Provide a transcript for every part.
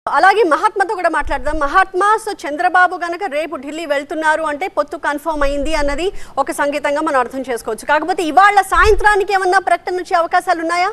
అలాగే మహాత్మాతో కూడా మాట్లాడదాం మహాత్మా సో చంద్రబాబు గనక రేపు ఢిల్లీ వెళ్తున్నారు అంటే పొత్తు కన్ఫర్మ్ అయింది అన్నది ఒక సంకేతంగా మనం అర్థం చేసుకోవచ్చు కాకపోతే ఇవాళ సాయంత్రానికి ఏమన్నా ప్రకటన వచ్చే అవకాశాలు ఉన్నాయా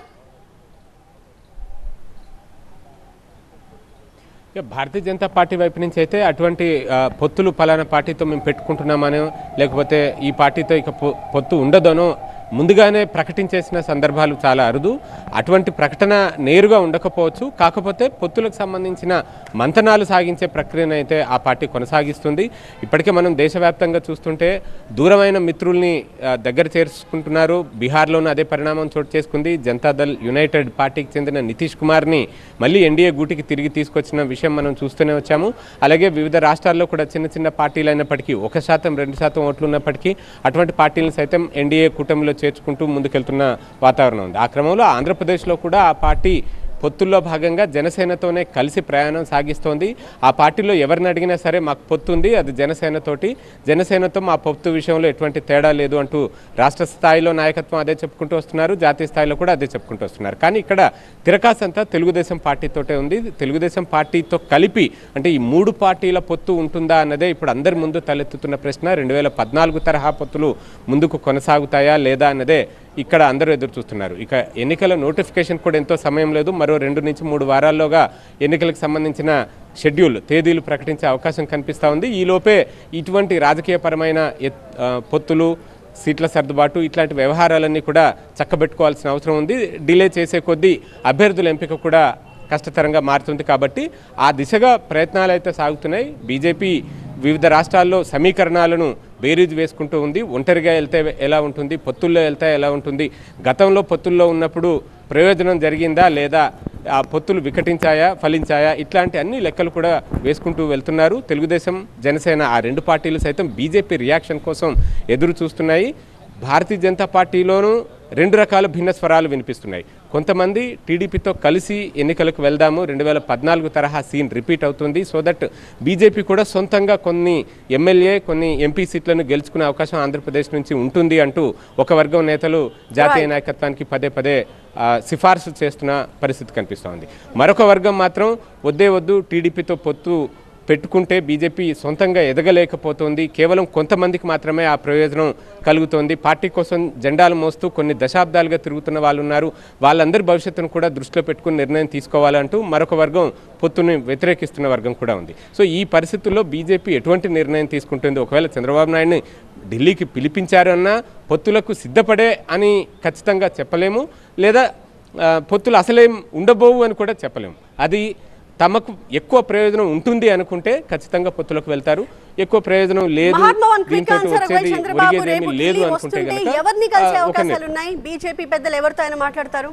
ఇక భారతీయ జనతా పార్టీ వైపు నుంచి అయితే అటువంటి ఆ, పొత్తులు పలానా పార్టీతో మేము పెట్టుకుంటున్నామనో లేకపోతే ఈ పార్టీతో ఇక పొ- పొత్తు ఉండదనో ముందుగానే ప్రకటించేసిన సందర్భాలు చాలా అరుదు అటువంటి ప్రకటన నేరుగా ఉండకపోవచ్చు కాకపోతే పొత్తులకు సంబంధించిన మంతనాలు సాగించే ప్రక్రియను అయితే ఆ పార్టీ కొనసాగిస్తుంది ఇప్పటికే మనం దేశవ్యాప్తంగా చూస్తుంటే దూరమైన మిత్రుల్ని ఆ, దగ్గర చేర్చుకుంటున్నారు బీహార్లోనూ అదే పరిణామం చోటు చేసుకుంది జనతాదళ్ యునైటెడ్ పార్టీకి చెందిన నితీష్ కుమార్ని మళ్ళీ ఎన్డీఏ గూటికి తిరిగి తీసుకొచ్చిన విషయం మనం చూస్తూనే వచ్చాము అలాగే వివిధ రాష్ట్రాల్లో కూడా చిన్న చిన్న పార్టీలు అయినప్పటికీ ఒక శాతం రెండు శాతం ఓట్లు ఉన్నప్పటికీ అటువంటి పార్టీలను సైతం ఎన్డీఏ కూటమిలో చేర్చుకుంటూ ముందుకెళ్తున్న వాతావరణం ఉంది ఆ క్రమంలో ఆంధ్రప్రదేశ్లో కూడా ఆ పార్టీ పొత్తుల్లో భాగంగా జనసేనతోనే కలిసి ప్రయాణం సాగిస్తోంది ఆ పార్టీలో ఎవరిని అడిగినా సరే మాకు పొత్తు ఉంది అది జనసేనతోటి జనసేనతో మా పొత్తు విషయంలో ఎటువంటి తేడా లేదు అంటూ రాష్ట్ర స్థాయిలో నాయకత్వం అదే చెప్పుకుంటూ వస్తున్నారు జాతీయ స్థాయిలో కూడా అదే చెప్పుకుంటూ వస్తున్నారు కానీ ఇక్కడ తిరకాస్ అంతా తెలుగుదేశం పార్టీతోటే ఉంది తెలుగుదేశం పార్టీతో కలిపి అంటే ఈ మూడు పార్టీల పొత్తు ఉంటుందా అన్నదే ఇప్పుడు అందరి ముందు తలెత్తుతున్న ప్రశ్న రెండు వేల పద్నాలుగు తరహా పొత్తులు ముందుకు కొనసాగుతాయా లేదా అన్నదే ఇక్కడ అందరూ ఎదురు చూస్తున్నారు ఇక ఎన్నికల నోటిఫికేషన్ కూడా ఎంతో సమయం లేదు మరో రెండు నుంచి మూడు వారాల్లోగా ఎన్నికలకు సంబంధించిన షెడ్యూల్ తేదీలు ప్రకటించే అవకాశం కనిపిస్తూ ఉంది ఈలోపే ఇటువంటి రాజకీయపరమైన ఎత్- ఆ, పొత్తులు సీట్ల సర్దుబాటు ఇట్లాంటి వ్యవహారాలన్నీ కూడా చక్కబెట్టుకోవాల్సిన అవసరం ఉంది డిలే చేసే కొద్దీ అభ్యర్థుల ఎంపిక కూడా కష్టతరంగా మారుతుంది కాబట్టి ఆ దిశగా ప్రయత్నాలు అయితే సాగుతున్నాయి బీజేపీ వివిధ రాష్ట్రాల్లో సమీకరణాలను బేరీజు వేసుకుంటూ ఉంది ఒంటరిగా వెళ్తే ఎలా ఉంటుంది పొత్తుల్లో వెళ్తే ఎలా ఉంటుంది గతంలో పొత్తుల్లో ఉన్నప్పుడు ప్రయోజనం జరిగిందా లేదా ఆ పొత్తులు వికటించాయా ఫలించాయా ఇట్లాంటి అన్ని లెక్కలు కూడా వేసుకుంటూ వెళ్తున్నారు తెలుగుదేశం జనసేన ఆ రెండు పార్టీలు సైతం బీజేపీ రియాక్షన్ కోసం ఎదురు చూస్తున్నాయి భారతీయ జనతా పార్టీలోనూ రెండు రకాల భిన్న స్వరాలు వినిపిస్తున్నాయి కొంతమంది టీడీపీతో కలిసి ఎన్నికలకు వెళ్దాము రెండు వేల పద్నాలుగు తరహా సీన్ రిపీట్ అవుతుంది సో దట్ బీజేపీ కూడా సొంతంగా కొన్ని ఎమ్మెల్యే కొన్ని ఎంపీ సీట్లను గెలుచుకునే అవకాశం ఆంధ్రప్రదేశ్ నుంచి ఉంటుంది అంటూ ఒక వర్గం నేతలు జాతీయ నాయకత్వానికి పదే పదే ఆ, సిఫార్సు చేస్తున్న పరిస్థితి కనిపిస్తోంది మరొక వర్గం మాత్రం వద్దే వద్దు టీడీపీతో పొత్తు పెట్టుకుంటే బీజేపీ సొంతంగా ఎదగలేకపోతుంది కేవలం కొంతమందికి మాత్రమే ఆ ప్రయోజనం కలుగుతోంది పార్టీ కోసం జెండాలు మోస్తూ కొన్ని దశాబ్దాలుగా తిరుగుతున్న వాళ్ళు ఉన్నారు వాళ్ళందరి భవిష్యత్తును కూడా దృష్టిలో పెట్టుకుని నిర్ణయం తీసుకోవాలంటూ మరొక వర్గం పొత్తుని వ్యతిరేకిస్తున్న వర్గం కూడా ఉంది సో ఈ పరిస్థితుల్లో బీజేపీ ఎటువంటి నిర్ణయం తీసుకుంటుంది ఒకవేళ చంద్రబాబు నాయుడిని ఢిల్లీకి పిలిపించారన్నా పొత్తులకు సిద్ధపడే అని ఖచ్చితంగా చెప్పలేము లేదా ఆ, పొత్తులు అసలేం ఉండబోవు అని కూడా చెప్పలేము అది తమకు ఎక్కువ ప్రయోజనం ఉంటుంది అనుకుంటే ఖచ్చితంగా పొత్తులకు వెళ్తారు ఎక్కువ ప్రయోజనం లేదు మహాత్మా వన్ క్విక్ దీంతో ఆన్సర్ వచ్చేది చంద్రబాబు ఒరిగేది రేపు ఏమీ లేదు ఢిల్లీ అనుకుంటే వస్తుంటే కనుక ఎవరిని కలిసే ఆ, ఒక అవకాశాలు నిర్ణయం. ఉన్నాయి బీజేపీ పెద్దలు ఎవరితో ఆయన మాట్లాడతారు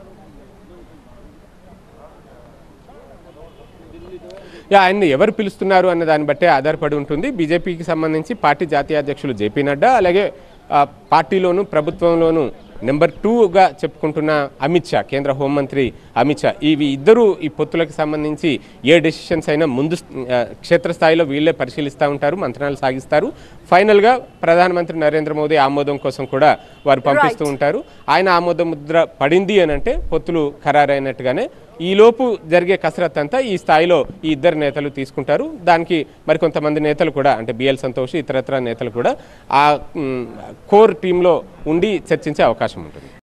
యా ఆయన్ని ఎవరు పిలుస్తున్నారు అన్న దాన్ని బట్టే ఆధారపడి ఉంటుంది బీజేపీకి సంబంధించి పార్టీ జాతీయ అధ్యక్షులు జేపీ నడ్డా అలాగే ఆ, పార్టీలోను ప్రభుత్వంలోను నెంబర్ టూగా చెప్పుకుంటున్న అమిత్ షా కేంద్ర హోంమంత్రి అమిత్ షా ఇవి ఇద్దరు ఈ పొత్తులకు సంబంధించి ఏ డెసిషన్స్ అయినా ముందు ఆ, క్షేత్రస్థాయిలో వీళ్ళే పరిశీలిస్తూ ఉంటారు మంత్రాలు సాగిస్తారు ఫైనల్గా ప్రధానమంత్రి నరేంద్ర మోదీ ఆమోదం కోసం కూడా వారు పంపిస్తూ ఉంటారు ఆయన ఆమోద ముద్ర పడింది అని అంటే పొత్తులు ఖరారైనట్టుగానే ఈలోపు జరిగే కసరత్ అంతా ఈ స్థాయిలో ఈ ఇద్దరు నేతలు తీసుకుంటారు దానికి మరికొంతమంది నేతలు కూడా అంటే బిఎల్ సంతోష్ ఇతరత్ర నేతలు కూడా ఆ మ్, కోర్ టీంలో ఉండి చర్చించే అవకాశం ఉంటుంది